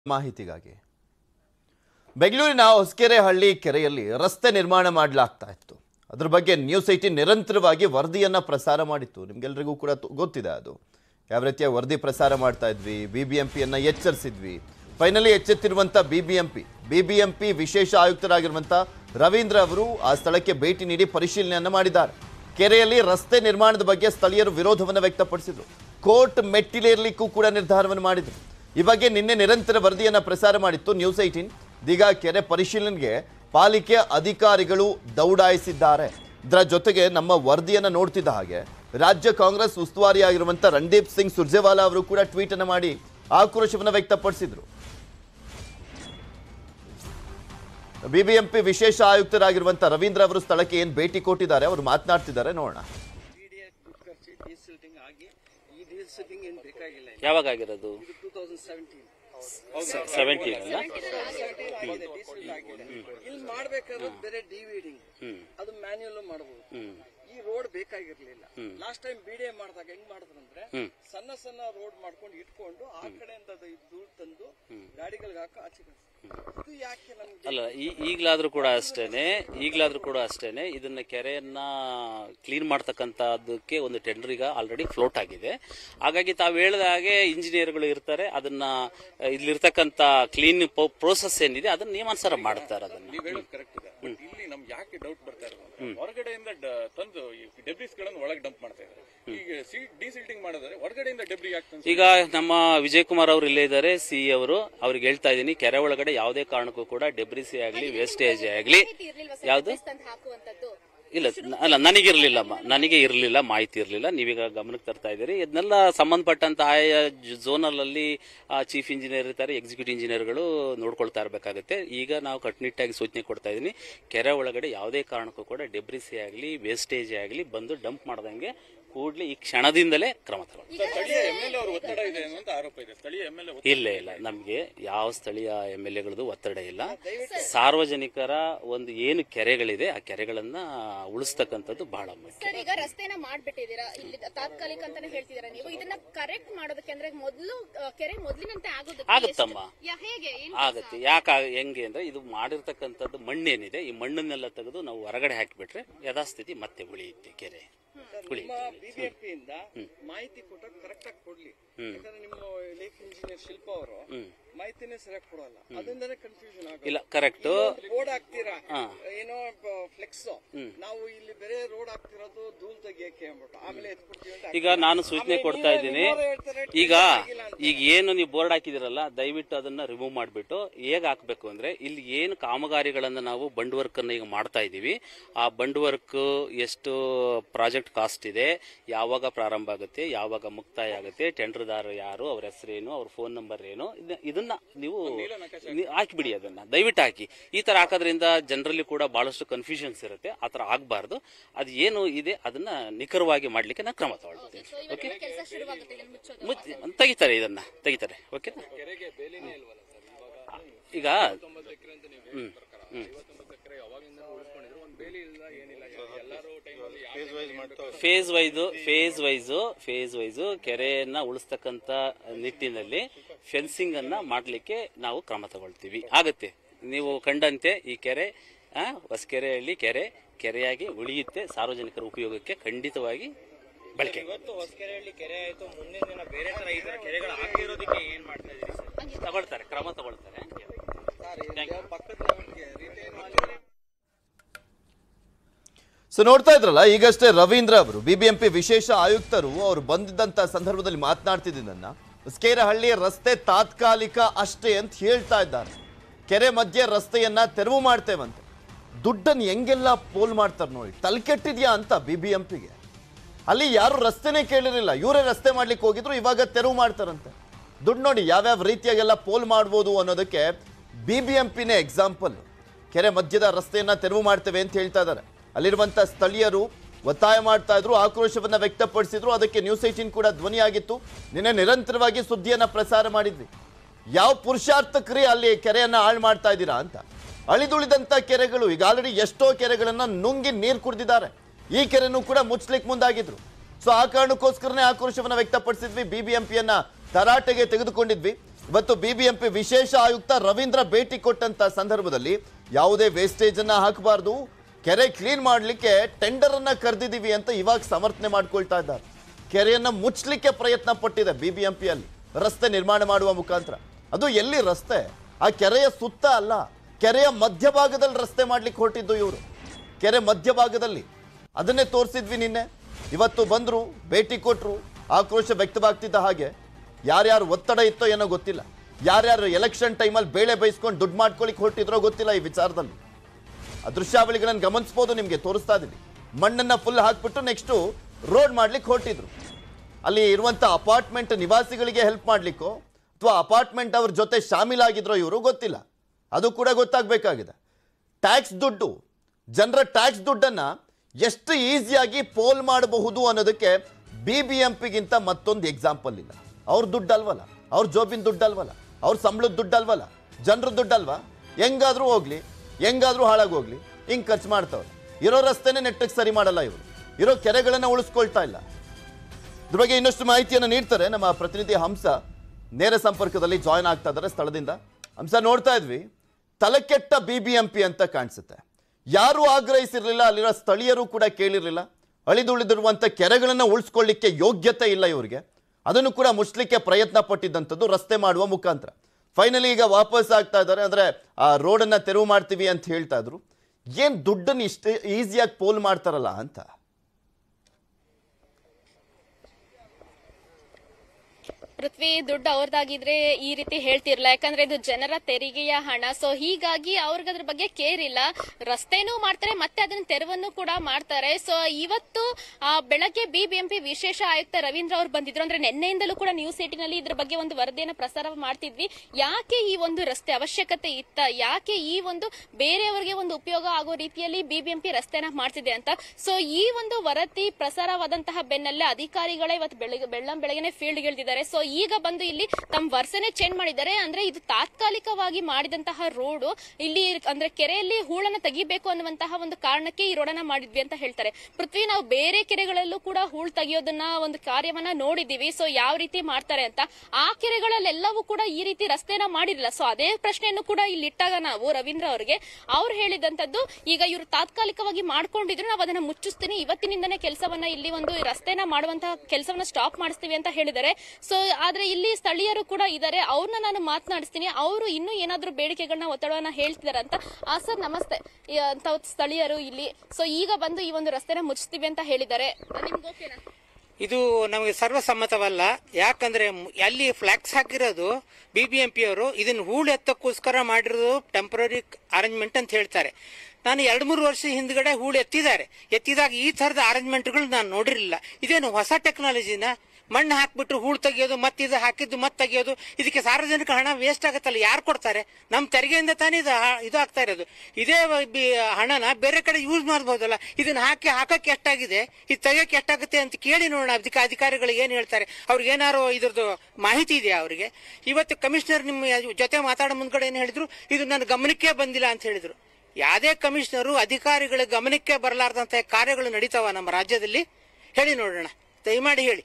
ಮಾಹಿತಿಗಾಗಿ ಬೆಂಗಳೂರಿನ ಹೊಸಕೆರೆ ಹಳ್ಳಿ ಕೆರೆಯಲ್ಲಿ ರಸ್ತೆ ನಿರ್ಮಾಣ ಮಾಡಲಾಗ್ತಾ ಇತ್ತು ಅದ್ರ ಬಗ್ಗೆ ನ್ಯೂಸ್ ಏಯ್ಟೀನ್ ನಿರಂತರವಾಗಿ ವರದಿಯನ್ನ ಪ್ರಸಾರ ಮಾಡಿತ್ತು ನಿಮ್ಗೆಲ್ರಿಗೂ ಕೂಡ ತು- ಗೊತ್ತಿದೆ ಅದು ಯಾವ ರೀತಿಯ ವರದಿ ಪ್ರಸಾರ ಮಾಡ್ತಾ ಇದ್ವಿ ಬಿ ಬಿ ಎಂ ಪಿಯನ್ನ ಎಚ್ಚರಿಸಿದ್ವಿ ಫೈನಲಿ ಎಚ್ಚೆತ್ತಿರುವಂತ B B M P B B M P ವಿಶೇಷ ಆಯುಕ್ತರಾಗಿರುವಂತ ರವೀಂದ್ರ ಅವರು ಆ ಸ್ಥಳಕ್ಕೆ ಭೇಟಿ ನೀಡಿ ಪರಿಶೀಲನೆಯನ್ನ ಮಾಡಿದ್ದಾರೆ ಕೆರೆಯಲ್ಲಿ ರಸ್ತೆ ನಿರ್ಮಾಣದ ಬಗ್ಗೆ ಸ್ಥಳೀಯರು ವಿರೋಧವನ್ನು ವ್ಯಕ್ತಪಡಿಸಿದ್ರು ಕೋರ್ಟ್ ಮೆಟ್ಟಿಲೇರ್ಲಿಕ್ಕೂ ಕೂಡ ನಿರ್ಧಾರವನ್ನು ಮಾಡಿದ್ರು ಈ ಬಗ್ಗೆ ನಿನ್ನೆ ನಿರಂತರ ವರದಿಯನ್ನ ಪ್ರಸಾರ ಮಾಡಿತ್ತು ನ್ಯೂಸ್ ಏಯ್ಟೀನ್ ಇದೀಗ ಕೆರೆ ಪರಿಶೀಲನೆಗೆ ಪಾಲಿಕೆ ಅಧಿಕಾರಿಗಳು ದೌಡಾಯಿಸಿದ್ದಾರೆ ಇದರ ಜೊತೆಗೆ ನಮ್ಮ ವರದಿಯನ್ನ ನೋಡ್ತಿದ್ದ ಹಾಗೆ ರಾಜ್ಯ ಕಾಂಗ್ರೆಸ್ ಉಸ್ತುವಾರಿಯಾಗಿರುವಂತ ರಣದೀಪ್ ಸಿಂಗ್ ಸುರ್ಜೇವಾಲಾ ಅವರು ಕೂಡ ಟ್ವೀಟ್ ಅನ್ನ ಮಾಡಿ ಆಕ್ರೋಶವನ್ನು ವ್ಯಕ್ತಪಡಿಸಿದ್ರು ಬಿಬಿಎಂಪಿ ವಿಶೇಷ ಆಯುಕ್ತರಾಗಿರುವಂತ ರವೀಂದ್ರ ಅವರು ಸ್ಥಳಕ್ಕೆ ಏನ್ ಭೇಟಿ ಕೊಟ್ಟಿದ್ದಾರೆ ಅವರು ಮಾತನಾಡ್ತಿದ್ದಾರೆ ನೋಡೋಣ ಡಿಡಿಎ ದುಡ್ಡು ಖರ್ಚು ಡೀಸೆಲ್ಟಿಂಗ್ ಆಗಿ ಈ ಡೀಸೆಲ್ಟಿಂಗ್ ಏನು ಬೇಕಾಗಿಲ್ಲ ಇದು ಯಾವಾಗ ಆಗಿರೋದು ಟೂ ತೌಸಂಡ್ ಸೆವೆಂಟೀನ್ ಸೆವೆಂಟೀನ್ ಅಲ್ಲ ಡೀಸೆಲ್ ಆಗಿದೆ ಇಲ್ಲಿ ಮಾಡ್ಬೇಕಾದ್ರೆ ಬೇರೆ ಡಿವಿಡಿಂಗ್ ಅದು ಮ್ಯಾನ್ಯುಯಲ್ ಮಾಡಬಹುದು ಈ ರೋಡ್ ಬೇಕಾಗಿರ್ಲಿಲ್ಲ ಲಾಸ್ಟ್ ಟೈಮ್ ಬಿಡಿಎ ಮಾಡಿದಾಗ ಹೆಂಗ್ ಮಾಡಿದ್ರಂದ್ರೆ ಸಣ್ಣ ಸಣ್ಣ ರೋಡ್ ಮಾಡ್ಕೊಂಡು ಇಟ್ಕೊಂಡು ಆ ಕಡೆಯಿಂದ ಅದು ಇದು ಧೂಳ್ ತಂದು ಗಾಡಿಗಳಿಗೆ ಹಾಕ ಆಚೆ ಕಳ್ಸಿ. ಇದು ಯಾಕೆ ನಮ್ಗೆ ಅಲ್ಲ ಈ- ಈಗ್ಲಾದ್ರೂ ಕೂಡ ಅಷ್ಟೇನೆ ಈಗ್ಲಾದ್ರೂ ಕೂಡ ಅಷ್ಟೇನೆ ಇದನ್ನ ಕೆರೆಯನ್ನ ಕ್ಲೀನ್ ಮಾಡ್ತಕ್ಕಂಥದ್ದಕ್ಕೆ ಒಂದು ಟೆಂಡರ್ ಈಗ ಆಲ್ರೆಡಿ ಫ್ಲೋಟ್ ಆಗಿದೆ ಹಾಗಾಗಿ ತಾವು ಹೇಳಿದ ಹಾಗೆ ಇಂಜಿನಿಯರ್ಗಳು ಇರ್ತಾರೆ ಅದನ್ನ ಅಹ್, ಇಲ್ಲಿರ್ತಕ್ಕಂಥ ಕ್ಲೀನ್ ಪ್ರೋಸೆಸ್ ಏನಿದೆ ಅದನ್ನ ನಿಯಮಾನುಸಾರ ಮಾಡ್ತಾರೆ ಅದನ್ನ ನೀವ್ ಹೇಳೋದು ಕರೆಕ್ಟ್ ಇದೆ ಬಟ್ ಇಲ್ಲಿ ನಮ್ಗೆ ಯಾಕೆ ಡೌಟ್ ಬರ್ತಾ ಇರೋದು ಅಂದ್ರೆ ಹೊರಗಡೆಯಿಂದ ಡ- ತಂದು ಡೆಬ್ರಿಸ್ ಗಳನ್ನು ಒಳಗೆ ಡಂಪ್ ಮಾಡ್ತಾ ಇದ್ದಾರೆ ಈಗ ಡಿಸಿಲ್ಟಿಂಗ್ ಮಾಡಿದ್ರೆ ಹೊರಗಡೆಯಿಂದ ಡೆಬ್ರಿ ಯಾಕೆ ತಂದು ಈಗ ನಮ್ಮ ವಿಜಯ್ ಕುಮಾರ್ ಅವರು ಇಲ್ಲೇ ಇದ್ದಾರೆ ಸಿ ಅವರು ಅವ್ರಿಗೆ ಹೇಳ್ತಾ ಇದ್ದೀನಿ ಕೆರೆ ಒಳಗಡೆ ಯಾವುದೇ ಕಾರಣಕ್ಕೂ ಕೂಡ ಡೆಬ್ರಿಸಿ ಆಗಲಿ ವೇಸ್ಟೇಜ್ ಆಗಲಿ ಯಾವುದು ತಂದು ಹಾಕುವಂತದ್ದು ಇಲ್ಲ ನ- ಅಲ್ಲ ನನಗಿರ್ಲಿಲ್ಲಮ್ಮ ನನಗೆ ಇರಲಿಲ್ಲ ಮಾಹಿತಿ ಇರಲಿಲ್ಲ ನೀವೀಗ ಗಮನಕ್ಕೆ ತರ್ತಾ ಇದ್ದೀರಿ ಇದನ್ನೆಲ್ಲ ಸಂಬಂಧಪಟ್ಟಂತ ಆಯಾ ಝೋನಲಲ್ಲಿ ಚೀಫ್ ಇಂಜಿನಿಯರ್ ಇರ್ತಾರೆ ಎಕ್ಸಿಕ್ಯೂಟಿವ್ ಇಂಜಿನಿಯರ್ಗಳು ನೋಡ್ಕೊಳ್ತಾ ಇರಬೇಕಾಗುತ್ತೆ ಈಗ ನಾವು ಕಟ್ಟುನಿಟ್ಟಾಗಿ ಸೂಚನೆ ಕೊಡ್ತಾ ಇದ್ದೀನಿ ಕೆರೆ ಒಳಗಡೆ ಯಾವುದೇ ಕಾರಣಕ್ಕೂ ಕೂಡ ಡೆಬ್ರಿಸಿ ಆಗಲಿ ವೇಸ್ಟೇಜ್ ಆಗಲಿ ಬಂದು ಡಂಪ್ ಮಾಡ್ದಂಗೆ ಕೂಡಲೇ ಈ ಕ್ಷಣದಿಂದಲೇ ಕ್ರಮ ತಗೊಳ್ಳಿ ಸ್ಥಳೀಯ ಎಂ ಎಲ್ ಅವರು ಒತ್ತಡ ಇದೆ ಅನ್ನುವಂತ ಆರೋಪ ಇದೆ ಸ್ಥಳೀಯ ಎಂ ಎಲ್ ಇಲ್ಲ ಇಲ್ಲ ನಮಗೆ ಯಾವ ಸ್ಥಳೀಯ ಎಮ್ ಎಲ್ ಎಗಳದ್ದು ಒತ್ತಡ ಇಲ್ಲ ಸಾರ್ವಜನಿಕರ ಒಂದು ಏನು ಕೆರೆಗಳಿದೆ ಆ ಕೆರೆಗಳನ್ನ ಉಳಿಸ್ತಕ್ಕಂಥದ್ದು ಬಹಳ ಮುಖ್ಯ ಸರ್ ಈಗ ರಸ್ತೆನ ಮಾಡ್ಬಿಟ್ಟಿದೀರಾ ಇಲ್ಲಿ ತಾತ್ಕಾಲಿಕ ಅಂತಾನೆ ಹೇಳ್ತಿದೀರಾ ನೀವು ಇದನ್ನ ಕರೆಕ್ಟ್ ಮಾಡೋದಕ್ಕೆ ಅಂದ್ರೆ ಮೊದಲು ಕೆರೆ ಮೊದಲಿನಂತೆ ಆಗೋದಕ್ಕೆ ಆಗುತ್ತಮ್ಮ. ಎಷ್ಟು- ಯಾ- ಹೇಗೆ ಏನ್ ಆಗತ್ತೆ ಯಾಕೆ ಹೆಂಗೆ ಅಂದ್ರೆ ಇದು ಮಾಡಿರ್ತಕ್ಕಂಥದ್ದು ಮಣ್ಣೇನಿದೆ ಈ ಮಣ್ಣನ್ನೆಲ್ಲ ತೆಗೆದು ನಾವು ಹೊರಗಡೆ ಹಾಕಿಬಿಟ್ರೆ ಯಥಾಸ್ಥಿತಿ ಮತ್ತೆ ಉಳಿಯುತ್ತೆ ಕೆರೆ ನಿಮ್ಮ ಉಳಿಯುತ್ತೆ ಬಿಬಿಎಂಪಿ ಇಂದ ಮಾಹಿತಿ ಕೊಟ್ಟಾಗ ಕರೆಕ್ಟ್ ಆಗಿ ಕೊಡ್ಲಿ ಯಾಕಂದ್ರೆ ನಿಮ್ಮ ಲೇಕ್ ಇಂಜಿನಿಯರ್ ಶಿಲ್ಪ ಅವರು ಮಾಹಿತಿನೇ ಸರಿಯಾಗಿ ಕೊಡಲ್ಲ ಅದರಿಂದನೇ ಕನ್ಫ್ಯೂಷನ್ ಆಗುತ್ತೆ ಇಲ್ಲ ಕರೆಕ್ಟ್ ರೋಡ್ ಹಾಕ್ತೀರಾ ಏನೋ ಫ್ಲೆಕ್ಸ್ ನಾವು ಇಲ್ಲಿ ಬೇರೆ ರೋಡ್ ಹಾಕ್ತಿರೋದು ಧೂಳ್ ತೆಗಿಯಕ್ಕೆ ಅಂದ್ಬಿಟ್ಟು ಆಮೇಲೆ ಎತ್ಕೊಡ್ತೀವಿ ಅಂತ ಈಗ ನಾನು ಸೂಚನೆ ಆಮೇಲೆ ಕೊಡ್ತಾ ನೀವೇ- ಇದ್ದೀನಿ ನೀವೇ ಹೇಳ್ತಾರೆ, ಈಗ ಟೆಂಡರ್ ಆಗಿಲ್ಲ ಅಂತ. ಈಗ ಏನು ನೀವು ಬೋರ್ಡ್ ಹಾಕಿದಿರಲ್ಲ ದಯವಿಟ್ಟು ಅದನ್ನ ರಿಮೂವ್ ಮಾಡಿಬಿಟ್ಟು ಹೇಗೆ ಹಾಕಬೇಕು ಅಂದ್ರೆ ಇಲ್ಲಿ ಏನು ಕಾಮಗಾರಿಗಳನ್ನ ನಾವು ಬಂಡ್ ವರ್ಕ್ ಅನ್ನ ಈಗ ಮಾಡ್ತಾ ಇದ್ದೀವಿ ಆ ಬಂಡ್ ವರ್ಕ್ ಎಷ್ಟು ಪ್ರಾಜೆಕ್ಟ್ ಕಾಸ್ಟ್ ಇದೆ ಯಾವಾಗ ಪ್ರಾರಂಭ ಆಗುತ್ತೆ ಯಾವಾಗ ಮುಕ್ತಾಯ ಆಗುತ್ತೆ ಟೆಂಡರ್ದಾರ ಯಾರು ಅವ್ರ ಹೆಸರೇನು ಅವ್ರ ಫೋನ್ ನಂಬರ್ ಏನು ಇದ- ಇದನ್ನ ನೀವು ನೀವು ಹಾಕಿಬಿಡಿ ಅದನ್ನ ದಯವಿಟ್ಟು ಹಾಕಿ ಈ ತರ ಹಾಕೋದ್ರಿಂದ ಜನರಲ್ಲಿ ಕೂಡ ಬಹಳಷ್ಟು ಕನ್ಫ್ಯೂಷನ್ಸ್ ಇರುತ್ತೆ ಆ ತರ ಆಗಬಾರ್ದು ಅದು ಏನು ಇದೆ ಅದನ್ನ ನಿಖರವಾಗಿ ಮಾಡ್ಲಿಕ್ಕೆ ನಾನು ಕ್ರಮ ತಗೊಳ್ತೀನಿ ಸೊ ಇವತ್ತಿನ ಕೆಲಸ ಶುರುವಾಗುತ್ತೆ ಇದನ್ನ ಮುಚ್ಚೋದು ಮುಚ್ಚಿ- ತೆಗಿತಾರೆ ಇದನ್ನ ತೆಗಿತಾರೆ ಓಕೆನಾ ಈಗ ಹ್ಮ್ ಹ್ಮ್ phase wise phase wise phase wise ಕೆರೆಯನ್ನ ಉಳಿಸ್ತಕ್ಕಂತ ನಿಟ್ಟಿನಲ್ಲಿ ಫೆನ್ಸಿಂಗ್ ಅನ್ನ ಮಾಡ್ಲಿಕ್ಕೆ ನಾವು ಕ್ರಮ ತಗೊಳ್ತೀವಿ ಆಗುತ್ತೆ ನೀವು ಕಂಡಂತೆ ಈ ಕೆರೆ ಆ, ಹೊಸಕೆರೆಹಳ್ಳಿ ಕೆರೆ ಕೆರೆಯಾಗಿ ಉಳಿಯುತ್ತೆ ಸಾರ್ವಜನಿಕರ ಉಪಯೋಗಕ್ಕೆ ಖಂಡಿತವಾಗಿ ಬಳಕೆ ಆಗುತ್ತೆ. ಇವತ್ತು ಹೊಸಕೆರೆಹಳ್ಳಿ ಕೆರೆ ಆಯ್ತು ಮುಂದಿನ ದಿನ ಬೇರೆ ತರ ಈ ತರ ಕೆರೆಗಳು ಆಗಿರೋದಕ್ಕೆ ಏನ್ ಮಾಡ್ತಾ ಇದೀರಿ ಸರ್ ತಗೊಳ್ತಾರೆ ಕ್ರಮ ತಗೊಳ್ತಾರೆ ಸರ್, ಇಲ್ಲಿ ಪಕ್ಕದ ಲೆವೆಲ್ಗೆ ರಿಟೈನ್ ಮಾಡಿ ಸೊ ನೋಡ್ತಾ ಇದ್ರಲ್ಲ ಈಗಷ್ಟೇ ರವೀಂದ್ರ ಅವರು ಬಿಬಿಎಂಪಿ ವಿಶೇಷ ಆಯುಕ್ತರು ಅವರು ಬಂದಿದ್ದಂತ ಸಂದರ್ಭದಲ್ಲಿ ಮಾತನಾಡ್ತಿದ್ದನ್ನ ಸ್ಕೇರಹಳ್ಳಿ ರಸ್ತೆ ತಾತ್ಕಾಲಿಕ ಅಷ್ಟೇ ಅಂತ ಹೇಳ್ತಾ ಇದ್ದಾರೆ ಕೆರೆ ಮಧ್ಯೆ ರಸ್ತೆಯನ್ನ ತೆರವು ಮಾಡ್ತೇವಂತೆ ದುಡ್ಡನ್ನು ಹೆಂಗೆಲ್ಲ ಪೋಲ್ ಮಾಡ್ತಾರೆ ನೋಡಿ ತಲೆಕೆಟ್ಟಿದ್ಯಾ ಅಂತ ಬಿಬಿಎಂಪಿಗೆ ಅಲ್ಲಿ ಯಾರು ರಸ್ತೆನೇ ಕೇಳಿರಲಿಲ್ಲ ಇವರೇ ರಸ್ತೆ ಮಾಡ್ಲಿಕ್ಕೆ ಹೋಗಿದ್ರು ಇವಾಗ ತೆರವು ಮಾಡ್ತಾರಂತೆ ದುಡ್ಡು ನೋಡಿ ಯಾವ್ಯಾವ ರೀತಿಯಾಗೆಲ್ಲ ಪೋಲ್ ಮಾಡ್ಬೋದು ಅನ್ನೋದಕ್ಕೆ ಬಿ ಬಿ ಎಂ ಪಿನೇ ಎಕ್ಸಾಂಪಲ್ ಕೆರೆ ಮಧ್ಯದ ರಸ್ತೆಯನ್ನ ತೆರವು ಮಾಡ್ತೇವೆ ಅಂತ ಹೇಳ್ತಾ ಇದ್ದಾರೆ ಅಲ್ಲಿರುವಂತ ಸ್ಥಳೀಯರು ಒತ್ತಾಯ ಮಾಡ್ತಾ ಇದ್ರು ಆಕ್ರೋಶವನ್ನ ವ್ಯಕ್ತಪಡಿಸಿದ್ರು ಅದಕ್ಕೆ ನ್ಯೂಸ್ ಏಟೀನ್ ಕೂಡ ಧ್ವನಿಯಾಗಿತ್ತು ನಿನ್ನೆ ನಿರಂತರವಾಗಿ ಸುದ್ದಿಯನ್ನ ಪ್ರಸಾರ ಮಾಡಿದ್ವಿ ಯಾವ ಪುರುಷಾರ್ಥಕ್ರಿ ಅಲ್ಲಿ ಕೆರೆಯನ್ನ ಹಾಳು ಮಾಡ್ತಾ ಇದ್ದೀರಾ ಅಂತ ಅಳಿದುಳಿದಂತ ಕೆರೆಗಳು ಈಗ ಆಲ್ರೆಡಿ ಎಷ್ಟೋ ಕೆರೆಗಳನ್ನ ನುಂಗಿ ನೀರು ಕುಡಿದಿದ್ದಾರೆ ಈ ಕೆರೆನೂ ಕೂಡ ಮುಚ್ಚಲಿಕ್ಕೆ ಮುಂದಾಗಿದ್ರು ಸೊ ಆ ಕಾರಣಕ್ಕೋಸ್ಕರನೇ ಆಕ್ರೋಶವನ್ನ ವ್ಯಕ್ತಪಡಿಸಿದ್ವಿ ಬಿಬಿಎಂಪಿಯನ್ನ ತರಾಟೆಗೆ ತೆಗೆದುಕೊಂಡಿದ್ವಿ ಇವತ್ತು ಬಿಬಿಎಂಪಿ ವಿಶೇಷ ಆಯುಕ್ತ ರವೀಂದ್ರ ಭೇಟಿ ಕೊಟ್ಟಂತ ಸಂದರ್ಭದಲ್ಲಿ ಯಾವುದೇ ವೇಸ್ಟೇಜ್ ಅನ್ನ ಹಾಕಬಾರ್ದು ಕೆರೆ ಕ್ಲೀನ್ ಮಾಡಲಿಕ್ಕೆ ಟೆಂಡರ್ ಅನ್ನ ಕರೆದಿದ್ದೀವಿ ಅಂತ ಇವಾಗ ಸಮರ್ಥನೆ ಮಾಡ್ಕೊಳ್ತಾ ಇದ್ದಾರೆ ಕೆರೆಯನ್ನ ಮುಚ್ಚಲಿಕ್ಕೆ ಪ್ರಯತ್ನ ಪಟ್ಟಿದೆ ಬಿಬಿಎಂಪಿಯಲ್ಲಿ ರಸ್ತೆ ನಿರ್ಮಾಣ ಮಾಡುವ ಮುಖಾಂತರ ಅದು ಎಲ್ಲಿ ರಸ್ತೆ ಆ ಕೆರೆಯ ಸುತ್ತ ಅಲ್ಲ ಕೆರೆಯ ಮಧ್ಯಭಾಗದಲ್ಲಿ ರಸ್ತೆ ಮಾಡ್ಲಿಕ್ಕೆ ಹೊರಟಿದ್ದು ಇವರು ಕೆರೆ ಮಧ್ಯಭಾಗದಲ್ಲಿ ಅದನ್ನೇ ತೋರಿಸಿದ್ವಿ ನಿನ್ನೆ ಇವತ್ತು ಬಂದ್ರು ಭೇಟಿ ಕೊಟ್ರು ಆಕ್ರೋಶ ವ್ಯಕ್ತವಾಗ್ತಿದ್ದ ಹಾಗೆ ಯಾರ್ಯಾರು ಒತ್ತಡ ಇತ್ತೋ ಏನೋ ಗೊತ್ತಿಲ್ಲ ಯಾರ್ಯಾರು ಎಲೆಕ್ಷನ್ ಟೈಮಲ್ಲಿ ಬೇಳೆ ಬೈಸ್ಕೊಂಡು ದುಡ್ಡು ಮಾಡ್ಕೊಳಿಕ್ ಹೊರಟಿದ್ರೋ ಗೊತ್ತಿಲ್ಲ ಈ ವಿಚಾರದಲ್ಲಿ ಆ ದೃಶ್ಯಾವಳಿಗಳನ್ನು ಗಮನಿಸ್ಬೋದು ನಿಮಗೆ ತೋರಿಸ್ತಾ ಇದೀವಿ ಮಣ್ಣನ್ನ ಫುಲ್ ಹಾಕ್ಬಿಟ್ಟು ನೆಕ್ಸ್ಟು ರೋಡ್ ಮಾಡ್ಲಿಕ್ಕೆ ಹೊರಟಿದ್ರು ಅಲ್ಲಿ ಇರುವಂತ ಅಪಾರ್ಟ್ಮೆಂಟ್ ನಿವಾಸಿಗಳಿಗೆ ಹೆಲ್ಪ್ ಮಾಡ್ಲಿಕ್ಕೋ ಅಥವಾ ಅಪಾರ್ಟ್ಮೆಂಟ್ ಅವ್ರ ಜೊತೆ ಶಾಮೀಲಾಗಿದ್ರೋ ಇವರು ಗೊತ್ತಿಲ್ಲ ಅದು ಕೂಡ ಗೊತ್ತಾಗಬೇಕಾಗಿದೆ ಟ್ಯಾಕ್ಸ್ ದುಡ್ಡು ಜನರ ಟ್ಯಾಕ್ಸ್ ದುಡ್ಡನ್ನ ಎಷ್ಟು ಈಸಿಯಾಗಿ ಪೋಲ್ ಮಾಡಬಹುದು ಅನ್ನೋದಕ್ಕೆ ಬಿ ಬಿ ಎಂ ಪಿಗಿಂತ ಮತ್ತೊಂದು ಎಕ್ಸಾಂಪಲ್ ಇಲ್ಲ ಅವ್ರ ದುಡ್ಡು ಅಲ್ವಲ್ಲ ಅವ್ರ ಜೋಬಿನ ದುಡ್ಡು ಅಲ್ವಲ್ಲ ಅವ್ರ ಸಂಬಳದ ದುಡ್ಡು ಅಲ್ವಲ್ಲ ಜನರ ದುಡ್ಡು ಅಲ್ವಾ ಹೆಂಗಾದ್ರೂ ಹೋಗ್ಲಿ ಹೆಂಗಾದ್ರೂ ಹಾಳಾಗಿ ಹೋಗ್ಲಿ ಹಿಂಗೆ ಖರ್ಚು ಮಾಡ್ತಾವ್ರೆ ಇರೋ ರಸ್ತೆನೇ ನೆಟ್ಟಗೆ ಸರಿ ಮಾಡಲ್ಲ ಇವರು ಇರೋ ಕೆರೆಗಳನ್ನ ಉಳಿಸ್ಕೊಳ್ತಾ ಇಲ್ಲ ಇದ್ರ ಬಗ್ಗೆ ಇನ್ನಷ್ಟು ಮಾಹಿತಿಯನ್ನು ನೀಡ್ತಾರೆ ನಮ್ಮ ಪ್ರತಿನಿಧಿ ಹಂಸ ನೇರ ಸಂಪರ್ಕದಲ್ಲಿ ಜಾಯ್ನ್ ಆಗ್ತಾ ಇದ್ದಾರೆ ಸ್ಥಳದಿಂದ ಹಂಸ ನೋಡ್ತಾ ಇದ್ವಿ ತಲೆಕೆಟ್ಟ ಬಿ ಬಿ ಎಂ ಪಿ ಅಂತ ಕಾಣಿಸುತ್ತೆ ಯಾರು ಆಗ್ರಹಿಸಿರ್ಲಿಲ್ಲ ಅಲ್ಲಿರೋ ಸ್ಥಳೀಯರು ಕೂಡ ಕೇಳಿರ್ಲಿಲ್ಲ ಅಳಿದುಳಿದಿರುವಂಥ ಕೆರೆಗಳನ್ನು ಉಳಿಸ್ಕೊಳ್ಳಿಕ್ಕೆ ಯೋಗ್ಯತೆ ಇಲ್ಲ ಇವರಿಗೆ ಅದನ್ನು ಕೂಡ ಮುಚ್ಚಲಿಕ್ಕೆ ಪ್ರಯತ್ನ ಪಟ್ಟಿದ್ದಂಥದ್ದು ರಸ್ತೆ ಮಾಡುವ ಮುಖಾಂತರ ಫೈನಲಿ ಈಗ ವಾಪಸ್ ಆಗ್ತಾ ಇದ್ದಾರೆ ಅಂದ್ರೆ ಆ ರೋಡನ್ನ ತೆರವು ಮಾಡ್ತೀವಿ ಅಂತ ಹೇಳ್ತಾ ಇದ್ರು ಏನ್ ದುಡ್ಡನ್ನು ಇಷ್ಟು ಈಸಿಯಾಗಿ ಪೋಲ್ ಮಾಡ್ತಾರಲ್ಲ ಅಂತ ಪೃಥ್ವಿ ದುಡ್ಡು ಅವ್ರದ್ದಾಗಿದ್ರೆ ಈ ರೀತಿ ಹೇಳ್ತಿರ್ಲ ಯಾಕಂದ್ರೆ ಇದು ಜನರ ತೆರಿಗೆಯ ಹಣ ಸೊ ಹೀಗಾಗಿ ಅವ್ರಿಗೆ ಅದ್ರ ಬಗ್ಗೆ ಕೇರ್ ಇಲ್ಲ ರಸ್ತೆನೂ ಮಾಡ್ತಾರೆ ಮತ್ತೆ ಅದನ್ನ ತೆರವನ್ನು ಕೂಡ ಮಾಡ್ತಾರೆ ಸೊ ಇವತ್ತು ಆ, ಬೆಳಗ್ಗೆ ಬಿಬಿಎಂಪಿ ವಿಶೇಷ ಆಯುಕ್ತ ರವೀಂದ್ರ ಅವ್ರು ಬಂದಿದ್ರು ಅಂದ್ರೆ ನಿನ್ನೆಯಿಂದಲೂ ಕೂಡ ನ್ಯೂಸ್ ಏಟಿನಲ್ಲಿ ಇದ್ರ ಬಗ್ಗೆ ಒಂದು ವರದಿಯನ್ನು ಪ್ರಸಾರ ಮಾಡ್ತಿದ್ವಿ ಯಾಕೆ ಈ ಒಂದು ರಸ್ತೆ ಅವಶ್ಯಕತೆ ಇತ್ತ ಯಾಕೆ ಈ ಒಂದು ಬೇರೆಯವರಿಗೆ ಒಂದು ಉಪಯೋಗ ಆಗೋ ರೀತಿಯಲ್ಲಿ ಬಿಬಿಎಂಪಿ ರಸ್ತೆನ ಮಾಡ್ತಿದೆ ಅಂತ ಸೊ ಈ ಒಂದು ವರದಿ ಪ್ರಸಾರವಾದಂತಹ ಬೆನ್ನಲ್ಲೇ ಅಧಿಕಾರಿಗಳೇ ಇವತ್ತು ಬೆಳಗ್ಗೆ ಬೆಳ್ಳಂ ಬೆಳಗ್ಗೆನೆ ಫೀಲ್ಡ್ ಇಳಿದಿದ್ದಾರೆ ಸೊ ಈಗ ಬಂದು ಇಲ್ಲಿ ತಮ್ಮ ವರ್ಷನೇ ಚೇಂಜ್ ಮಾಡಿದ್ದಾರೆ ಅಂದ್ರೆ ಇದು ತಾತ್ಕಾಲಿಕವಾಗಿ ಮಾಡಿದಂತಹ ರೋಡು ಇಲ್ಲಿ ಅಂದ್ರೆ ಕೆರೆಯಲ್ಲಿ ಹೂಳನ್ನ ತೆಗಿಬೇಕು ಅನ್ನುವಂತಹ ಒಂದು ಕಾರಣಕ್ಕೆ ಈ ರೋಡನ್ನ ಮಾಡಿದ್ವಿ ಅಂತ ಹೇಳ್ತಾರೆ ಪೃಥ್ವಿ ನಾವು ಬೇರೆ ಕೆರೆಗಳಲ್ಲೂ ಕೂಡ ಹೂಳ್ ತೆಗಿಯೋದನ್ನ ಒಂದು ಕಾರ್ಯವನ್ನ ನೋಡಿದೀವಿ ಸೊ ಯಾವ ರೀತಿ ಮಾಡ್ತಾರೆ ಅಂತ ಆ ಕೆರೆಗಳಲ್ಲೆಲ್ಲವೂ ಕೂಡ ಈ ರೀತಿ ರಸ್ತೆನ ಮಾಡಿರಲಿಲ್ಲ ಸೊ ಅದೇ ಪ್ರಶ್ನೆಯನ್ನು ಕೂಡ ಇಲ್ಲಿ ಇಟ್ಟಾಗ ನಾವು ರವೀಂದ್ರ ಅವರಿಗೆ ಅವ್ರು ಹೇಳಿದಂತದ್ದು ಈಗ ಇವರು ತಾತ್ಕಾಲಿಕವಾಗಿ ಮಾಡ್ಕೊಂಡಿದ್ರು ನಾವು ಅದನ್ನ ಮುಚ್ಚಿಸ್ತೀನಿ ಇವತ್ತಿನಿಂದನೇ ಕೆಲಸವನ್ನ ಇಲ್ಲಿ ಒಂದು ರಸ್ತೆನ ಮಾಡುವಂತಹ ಕೆಲಸವನ್ನ ಸ್ಟಾಪ್ ಮಾಡಿಸ್ತೀವಿ ಅಂತ ಹೇಳಿದ್ದಾರೆ ಸೊ ಆದ್ರೆ ಇಲ್ಲಿ ಸ್ಥಳೀಯರು ಕೂಡ ಇದ್ದಾರೆ ಅವ್ರನ್ನ ನಾನು ಮಾತನಾಡಿಸ್ತೀನಿ ಅವರು ಇನ್ನೂ ಏನಾದ್ರೂ ಬೇಡಿಕೆಗಳನ್ನ ಒತ್ತಡವನ್ನ ಹೇಳ್ತಿದಾರೆ ಅಂತ ಆ ಸರ್ ನಮಸ್ತೆ ಈ ಅಂತ ಸ್ಥಳೀಯರು ಇಲ್ಲಿ ಸೊ ಈಗ ಬಂದು ಈ ಒಂದು ರಸ್ತೆನ ಮುಚ್ಚಿಸ್ತೀವಿ ಅಂತ ಹೇಳಿದ್ದಾರೆ ನಿಮ್ಗೆ ಓಕೆನಾ ಇದು ನಮಗೆ ಸರ್ವಸಮ್ಮತವಲ್ಲ ಯಾಕಂದ್ರೆ ಮ್- ಅಲ್ಲಿ ಫ್ಲಾಕ್ಸ್ ಹಾಕಿರೋದು ಬಿ ಬಿ ಎಂ ಪಿ ಅವರು ಇದನ್ನ ಹೂಳು ಎತ್ತಕ್ಕೋಸ್ಕರ ಮಾಡಿರೋದು ಟೆಂಪರರಿ ಅರೇಂಜ್ಮೆಂಟ್ ಅಂತ ಹೇಳ್ತಾರೆ ನಾನು ಎರಡು ಮೂರು ವರ್ಷ ಹಿಂದ್ಗಡೆ ಹೂಳು ಎತ್ತಿದ್ದಾರೆ ಎತ್ತಿದಾಗ ಈ ಥರದ ಅರೇಂಜ್ಮೆಂಟ್ಗಳು ನಾನು ನೋಡಿರಲಿಲ್ಲ ಇದೇನು ಹೊಸ ಟೆಕ್ನಾಲಜಿನ ಮಣ್ಣು ಹಾಕ್ಬಿಟ್ಟು ಹೂಳು ತೆಗಿಯೋದು ಮತ್ತೆ ಇದು ಹಾಕಿದ್ದು ಮತ್ತೆ ತೆಗಿಯೋದು ಇದಕ್ಕೆ ಸಾರ್ವಜನಿಕ ಹಣ ವೇಸ್ಟ್ ಆಗುತ್ತಲ್ಲ ಯಾರು ಕೊಡ್ತಾರೆ ನಮ್ಮ ತೆರಿಗೆಯಿಂದ ತಾನೇ ಇದು ಹಾ- ಇದು ಆಗ್ತಾ ಇರೋದು ಇದೇ ಬಿ- ಹಣನ ಬೇರೆ ಕಡೆ ಯೂಸ್ ಮಾಡ್ಬೋದಲ್ಲ ಇದನ್ನ ಹಾಕಿ ಹಾಕಕ್ಕೆ ಎಷ್ಟಾಗಿದೆ ಇದು ತೆಗಿಯಕ್ಕೆ ಎಷ್ಟಾಗುತ್ತೆ ಅಂತ ಕೇಳಿ ನೋಡೋಣ ಅದಕ್ಕೆ ಅಧಿಕಾರಿಗಳು ಏನ್ ಹೇಳ್ತಾರೆ ಅವ್ರಿಗೆ ಏನಾರು ಇದ್ರದ್ದು ಮಾಹಿತಿ ಇದೆಯಾ ಅವರಿಗೆ ಇವತ್ತು ಕಮಿಷನರ್ ನಿಮ್ಮ ಜೊತೆ ಮಾತಾಡೋ ಮುಂದ್ಗಡೆ ಏನ್ ಹೇಳಿದ್ರು ಇದು ನನ್ನ ಗಮನಕ್ಕೆ ಬಂದಿಲ್ಲ ಅಂತ ಹೇಳಿದ್ರು ಯಾವುದೇ ಕಮಿಷನರು ಅಧಿಕಾರಿಗಳ ಗಮನಕ್ಕೆ ಬರಲಾರ್ದಂತಹ ಕಾರ್ಯಗಳು ನಡೀತಾವ ನಮ್ಮ ರಾಜ್ಯದಲ್ಲಿ ಹೇಳಿ ನೋಡೋಣ ದಯಮಾಡಿ ಹೇಳಿ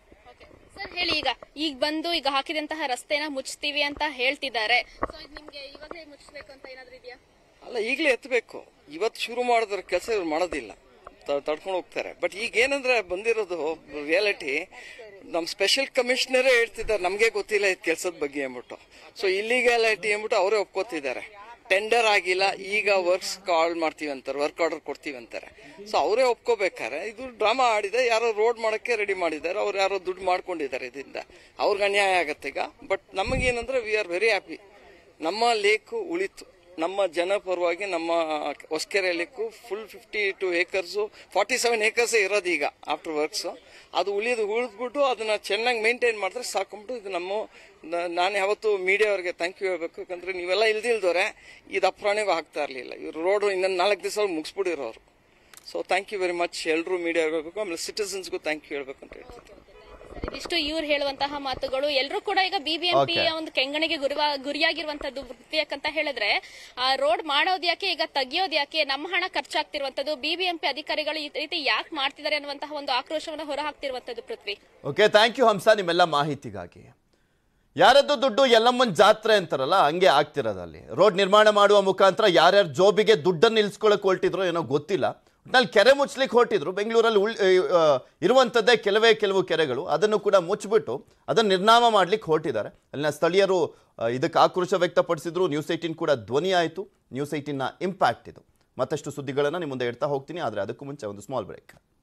ಸರ್ ಹೇಳಿ ಈಗ ಈಗ ಬಂದು ಈಗ ಹಾಕಿದಂತಹ ರಸ್ತೆನ ಮುಚ್ತೀವಿ ಅಂತ ಹೇಳ್ತಿದ್ದಾರೆ ಸೊ ಇದು ನಿಮ್ಗೆ ಇವಾಗಲೇ ಮುಚ್ಚಬೇಕು ಅಂತ ಏನಾದ್ರೂ ಇದೆಯಾ ಅಲ್ಲ ಈಗಲೇ ಎತ್ತಬೇಕು ಇವತ್ತು ಶುರು ಮಾಡಿದ್ರೆ ಕೆಲಸ ಇವ್ರು ಮಾಡೋದಿಲ್ಲ ತ- ತಡ್ಕೊಂಡು ಹೋಗ್ತಾರೆ ಬಟ್ ಈಗ ಏನಂದ್ರೆ ಬಂದಿರೋದು ರಿಯಾಲಿಟಿ ನಮ್ಮ ಸ್ಪೆಷಲ್ ಕಮಿಷನರೇ ಹೇಳ್ತಿದ್ದಾರೆ ನಮಗೆ ಗೊತ್ತಿಲ್ಲ ಇದು ಕೆಲಸದ ಬಗ್ಗೆ ಅಂದ್ಬಿಟ್ಟು ಸೊ ಇಲ್ಲಿಗ್ಯಾಲಿಟಿ ಅಂದ್ಬಿಟ್ಟು ಅವರೇ ಒಪ್ಕೋತಿದ್ದಾರೆ ಟೆಂಡರ್ ಆಗಿಲ್ಲ ಈಗ ವರ್ಕ್ಸ್ ಕಾಲ್ ಮಾಡ್ತೀವಿ ಅಂತಾರೆ ವರ್ಕ್ ಆರ್ಡರ್ ಕೊಡ್ತೀವಿ ಅಂತಾರೆ ಸೊ ಅವರೇ ಒಪ್ಕೋಬೇಕಾರೆ ಇದು ಡ್ರಾಮಾ ಆಡಿದೆ ಯಾರೋ ರೋಡ್ ಮಾಡೋಕ್ಕೆ ರೆಡಿ ಮಾಡಿದ್ದಾರೆ ಅವ್ರು ಯಾರೋ ದುಡ್ಡು ಮಾಡ್ಕೊಂಡಿದ್ದಾರೆ ಇದರಿಂದ ಅವ್ರಿಗೆ ಅನ್ಯಾಯ ಆಗತ್ತೆ ಈಗ ಬಟ್ ನಮಗೇನಂದ್ರೆ ವಿ ಆರ್ ವೆರಿ ಹ್ಯಾಪಿ ನಮ್ಮ ಲೇಕು ಉಳಿತು ನಮ್ಮ ಜನ ಪರವಾಗಿ ನಮ್ಮ Hosakere lake full fifty two acres forty seven ಏಕರ್ಸೇ ಇರೋದು ಈಗ ಆಫ್ಟರ್ ವರ್ಕ್ಸು ಅದು ಉಳಿದು ಉಳಿದ್ಬಿಟ್ಟು ಅದನ್ನ ಚೆನ್ನಾಗಿ ಮೇಂಟೈನ್ ಮಾಡಿದ್ರೆ ಸಾಕೊಂಬಿಟ್ಟು ಇದು ನಮ್ಮ ನ- ನಾನು ಯಾವತ್ತು ಮೀಡಿಯಾ ಅವ್ರಿಗೆ ಥ್ಯಾಂಕ್ ಯು ಹೇಳ್ಬೇಕು ಯಾಕಂದ್ರೆ ನೀವೆಲ್ಲ ಇಲ್ದಿಲ್ದವ್ರೆ ಇದು ಅಪ್ರಾಣಿಗೂ ಆಗ್ತಾ ಇರಲಿಲ್ಲ ಇವ್ರು ರೋಡು ಇನ್ನೊಂದು ನಾಲ್ಕು ದಿವಸ ಮುಗಿಸ್ಬಿಟ್ಟಿರೋರು so thank you very much ಎಲ್ಲರೂ ಮೀಡಿಯಾ ಹೇಳ್ಬೇಕು ಆಮೇಲೆ ಸಿಟಿಸನ್ಸ್ಗೂ ಥ್ಯಾಂಕ್ ಯು ಹೇಳ್ಬೇಕು ಅಂತ ಹೇಳ್ತೀನಿ ಇದಿಷ್ಟು ಇವ್ರು ಹೇಳುವಂತಹ ಮಾತುಗಳು ಎಲ್ಲರೂ ಕೂಡ ಈಗ ಬಿಬಿಎಂಪಿ Okay. ಒಂದು ಕೆಂಗಣಿಗೆ ಗುರುವ ಗುರಿಯಾಗಿರುವಂತದ್ದು ವೃತ್ತಿ ಯಾಕಂತ ಹೇಳಿದ್ರೆ ಆ ರೋಡ್ ಮಾಡೋದ್ ಯಾಕೆ ಈಗ ತೆಗಿಯೋದ್ ಯಾಕೆ ನಮ್ಮ ಹಣ ಖರ್ಚಾಗ್ತಿರುವಂತದ್ದು ಬಿಬಿಎಂಪಿ ಅಧಿಕಾರಿಗಳು ಈ ರೀತಿ ಯಾಕೆ ಮಾಡ್ತಿದ್ದಾರೆ ಅನ್ನುವಂತಹ ಒಂದು ಆಕ್ರೋಶವನ್ನು ಹೊರ ಹಾಕ್ತಿರುವಂತದ್ದು Prithvi okay thank you Hamsa ನಿಮ್ಮೆಲ್ಲ ಮಾಹಿತಿಗಾಗಿ ಯಾರದ್ದು ದುಡ್ಡು ಎಲ್ಲಮ್ಮನ್ ಜಾತ್ರೆ ಅಂತಾರಲ್ಲ ಹಂಗೆ ಆಗ್ತಿರೋದು ಅಲ್ಲಿ ರೋಡ್ ನಿರ್ಮಾಣ ಮಾಡುವ ಮುಖಾಂತರ ಯಾರ್ಯಾರ ಜೋಬಿಗೆ ದುಡ್ಡನ್ನು ನಿಲ್ಸ್ಕೊಳಕ್ ಹೊರಟಿದ್ರು ಏನೋ ಗೊತ್ತಿಲ್ಲ ಒಟ್ನಲ್ಲಿ ಕೆರೆ ಮುಚ್ಚಲಿಕ್ಕೆ ಹೊರಟಿದ್ರು ಬೆಂಗಳೂರಲ್ಲಿ ಉಳ್ ಆ, ಇರುವಂಥದ್ದೇ ಕೆಲವೇ ಕೆಲವು ಕೆರೆಗಳು ಅದನ್ನು ಕೂಡ ಮುಚ್ಚಿಬಿಟ್ಟು ಅದನ್ನು ನಿರ್ನಾಮ ಮಾಡ್ಲಿಕ್ಕೆ ಹೊರಟಿದ್ದಾರೆ ಅಲ್ಲಿನ ಸ್ಥಳೀಯರು ಆ, ಇದಕ್ಕೆ ಆಕ್ರೋಶ ವ್ಯಕ್ತಪಡಿಸಿದ್ರು ನ್ಯೂಸ್ ಏಯ್ಟೀನ್ ಕೂಡ ಧ್ವನಿ ಆಯಿತು ನ್ಯೂಸ್ ಏಯ್ಟೀನ್ನ ಇಂಪ್ಯಾಕ್ಟ್ ಇದು ಮತ್ತಷ್ಟು ಸುದ್ದಿಗಳನ್ನು ನಿಮ್ಮ ಮುಂದೆ ಇಡ್ತಾ ಹೋಗ್ತೀನಿ ಆದರೆ ಅದಕ್ಕೂ ಮುಂಚೆ ಒಂದು ಸ್ಮಾಲ್ ಬ್ರೇಕ್